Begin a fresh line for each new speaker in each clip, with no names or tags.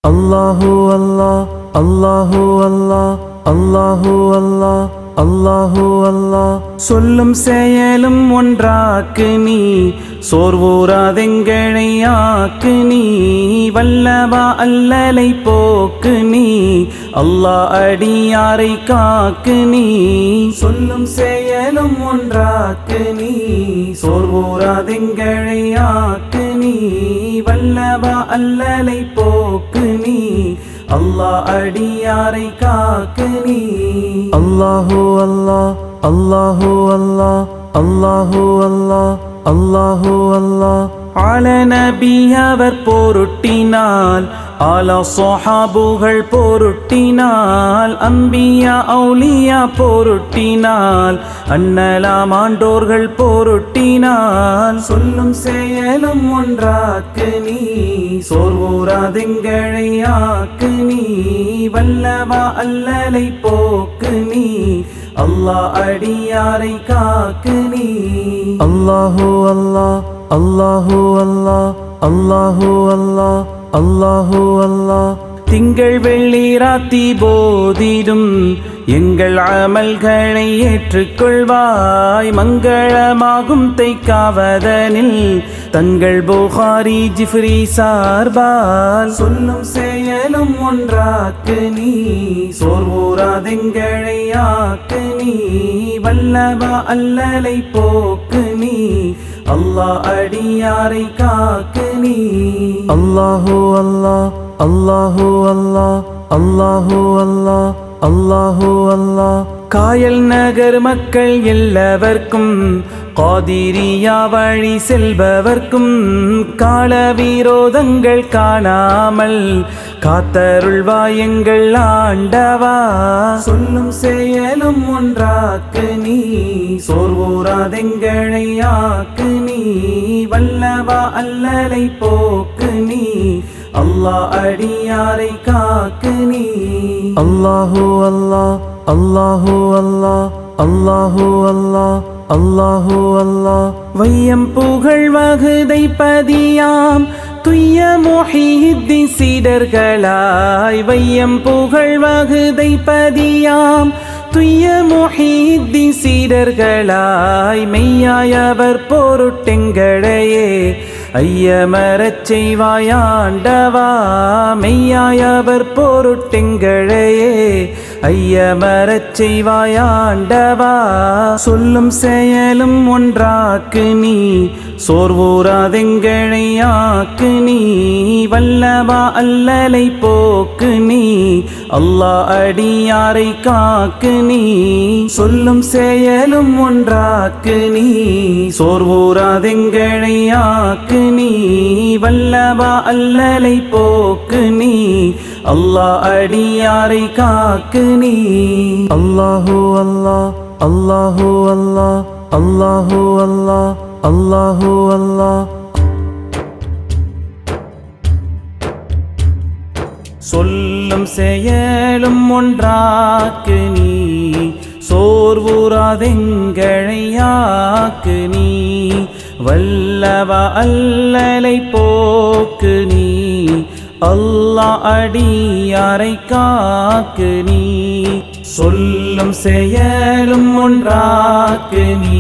அல்லாஹு அல்லாஹ் அல்லாஹு அல்லாஹ் அல்லாஹு அல்லாஹ் அல்லாஹு அல்லாஹ் சொல்லும் செயலும் ஒன்றாக்கு நீ சோர்வோராதெங்களை ஆக்கு நீ வல்லவா அல்லலை போக்கு நீ அல்லாஹ் அடியாரை காக்கு நீ சொல்லும் செயலும் ஒன்றாக்கு நீ சோர்வோராதெங்களை ஆக்கு நீ வல்லவா அல்லலை போக்கு நீ அல்லாஹ் அடியாரை காக்கு நீ அல்லாஹு அல்லாஹ் அல்லாஹு அல்லாஹ் அல்லாஹு அல்லாஹ் அல்லாஹு அல்லாஹ் ஆல நபி அவர் பொருட்டினால் ஆல சொஹாபுகள் பொருட்டினால் அம்பியா ஔலியா பொருட்டினால் அன்னலாம் ஆண்டோர்கள் பொருட்டினால் சொல்லும் செயலும் ஒன்றாக்கு நீ சோர்வோராதெங்களை ஆக்கு நீ வல்லவா அல்லலை போக்கு நீ அல்லாஹ் அடியாரை காக்கு நீ அல்லாஹு அல்லாஹ் அல்லாஹு அல்லாஹ் அல்லாஹு அல்லாஹ் அல்லாஹு அல்லாஹ் திங்கள் வெள்ளி ராத்தி போதிடும் எங்கள் அமல்களை ஏற்றுக்கொள்வாய் மங்களமாகும் தைக்காவதனில் தங்கள் புகாரி ஜிஃப்ரி சார்பால் சொல்லும் செயலும் ஒன்றாக்கு நீ சோர்வோராதெங்களை ஆக்கு நீ வல்லவா அல்லலை போக்கு நீ அல்லாஹ் அடியாரை காக்கு நீ அல்லாஹு அல்லாஹ் அல்லாஹு அல்லாஹ் அல்லாஹு அல்லாஹ் அல்லாஹு அல்லாஹ் காயல் நகர் மக்கள் எல்லாவர்க்கும் காதிரியா வழி செல்பவர்க்கும் கால விரோதங்கள் காணாமல் காத்தருள்வாய் எங்கள் ஆண்டவா சொல்லும் செயலும் ஒன்றாக்கு நீ சோர்வோராதெங்களை ஆக்கு நீ வல்லவா அல்லலை போக்கு நீ அல்லாஹ் அடியாரை காக்கு நீ அல்லாஹு அல்லாஹ் அல்லாஹு அல்லாஹ் அல்லாஹு அல்லாஹ் அல்லாஹு அல்லாஹ் வையம் புகழ் வகுதை பதியாம் துய்ய மொஹிதி சீடர்களாய் வையம் புகழ் வகுதை பதியாம் துய்ய மொஹிதி சீடர்களாய் மெய்யாயவர் பொருட்டெங்களையே ஐயமரச் செய்வாயாண்டவா மெய்யாயவர் பொருட்டெங்களையே ஐயமரச் செய்வாயாண்டவா சொல்லும் செயலும் ஒன்றாக்கு நீ சோர்வோராதெங்களை ஆக்கு நீ வல்லவா அல்லலை போக்கு நீ அல்லாஹ் அடியாரை காக்கு நீ சொல்லும் செயலும் ஒன்றாக்கு நீ சோர்வோராதெங்களை ஆக்கு நீ வல்லவா அல்லலை போக்கு நீ அல்லாஹ் அடியாரை காக்கு நீ அல்லாஹு அல்லாஹ் அல்லாஹு அல்லாஹ் அல்லாஹு அல்லாஹ் அல்லாஹு அல்லாஹ் சொல்லும் செயலும் ஒன்றாக்கு நீ சோர்வுறாதெங்கழையாக்கு நீ வல்லவ அல்லலை போக்கு நீ அல்லாஹ் அடியாரை காக்கு நீ சொல்லும் செயலும் ஒன்றாக்கு நீ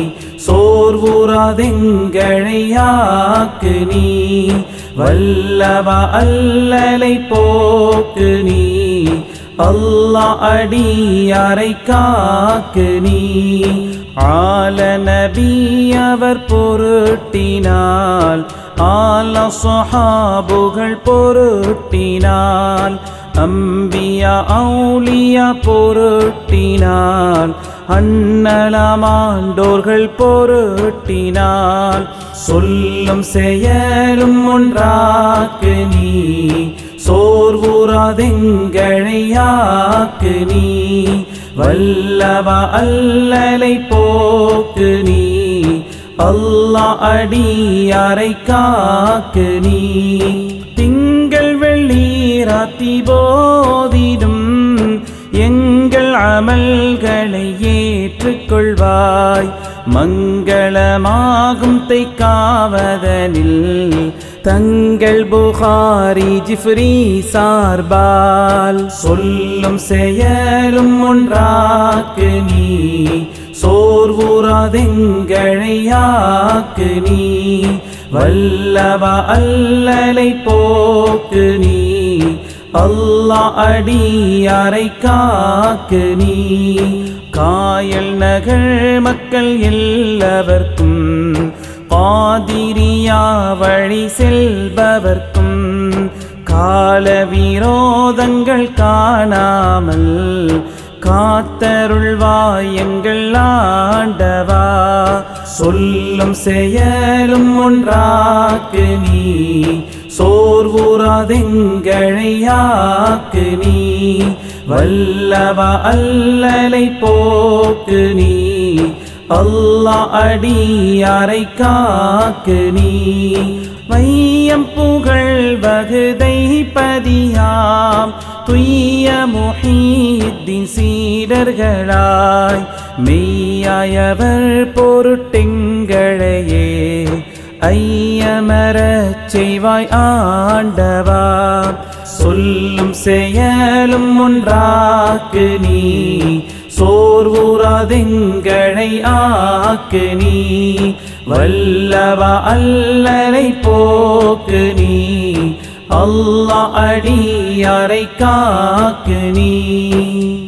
சோர்வுறாதெங்கழையாக்கு நீ வல்லவ அல்லலை போக்கு நீ அல்லாஹ் அடியாரை காக்கு நீ ஆல நபி அவர் பொருட்டினால் ஆல சொஹாபுகள் பொருட்டினால் அம்பியா ஔலியா பொருட்டினால் அன்னலமாண்டோர்கள் பொருட்டினால் சொல்லும் செயலும் ஒன்றாக்கு நீ சோர்வுறாதெங்கழையாக்கு நீ வல்லவ அல்லலை போக்கு நீ அல்லாஹ் அடியாரை காக்கு நீ திங்கள் வெள்ளி ராத்தி போதிடும் எங்கள் அமல்களை ஏற்றுக்கொள்வாய் மங்களமாகும் தைக்காவதனில் தங்கள் புகாரி ஜிஃப்ரி சார்பால் சொல்லும் செயலும் ஒன்றாக்கு நீ சோர்வுறாதெங்கழையாக்கு நீ வல்லவ அல்லலை போக்கு நீ அல்லாஹ் அடியாரை காக்கு நீ காயல் நகர் மக்கள் எல்லாவர்க்கும் பாதிரியா வழி செல்பவர்க்கும் கால விரோதங்கள் காணாமல் காத்தருள்வாய் எங்கள் ஆண்டவா சொல்லும் செயலும் ஒன்றாக்கு நீ சோர்வுறாதெங்கழையாக்கு நீ வல்லவ அல்லலை போக்கு நீ அல்லாஹ் அடியாரை காக்கு நீ மையம் புகழ் வகுதை பதியாம் துய்ய முஹீத்தின் சீடர்களாய் மெய்யாயவர் பொருட்டெங்களையே ஐயமரச் செய்வாய் ஆண்டவா சொல்லும் செயலும் ஒன்றாக்கு நீ சோர்வுறாதெங்களை ஆக்கு நீ வல்லவ அல்லலை போக்கு நீ அல்லாஹ் அடியாரை காக்கு நீ